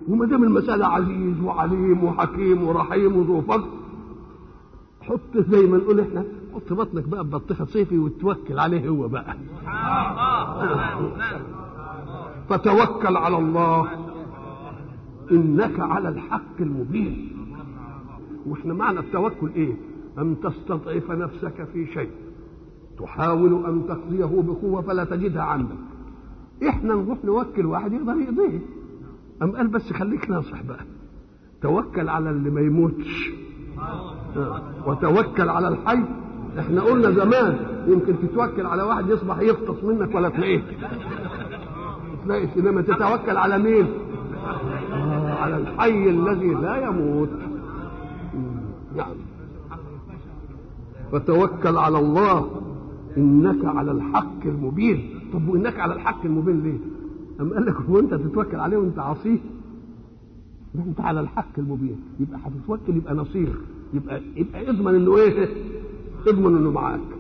وما دام المساله عزيز وعليم وحكيم ورحيم وذو فضل حط زي ما نقول احنا حط بطنك بقى ببطيخه صيفي وتوكل عليه هو بقى فتوكل على الله انك على الحق المبين واحنا معنى التوكل ايه ان تستضعف نفسك في شيء تحاول ان تقضيه بقوه فلا تجدها عندك احنا نروح نوكل واحد يقدر يقضيه ام قال بس خليك ناصح بقى توكل على اللي ما يموتش آه. وتوكل على الحي احنا قلنا زمان يمكن تتوكل على واحد يصبح يفطس منك ولا تلاقيه تلاقي انما تتوكل على مين آه على الحي الذي لا يموت نعم فتوكل على الله انك على الحق المبين طب وانك على الحق المبين ليه أم قال لك هو انت تتوكل عليه وانت عصيه ده انت على الحق المبين يبقى هتتوكل يبقى نصير يبقى يبقى اضمن انه ايه اضمن انه معاك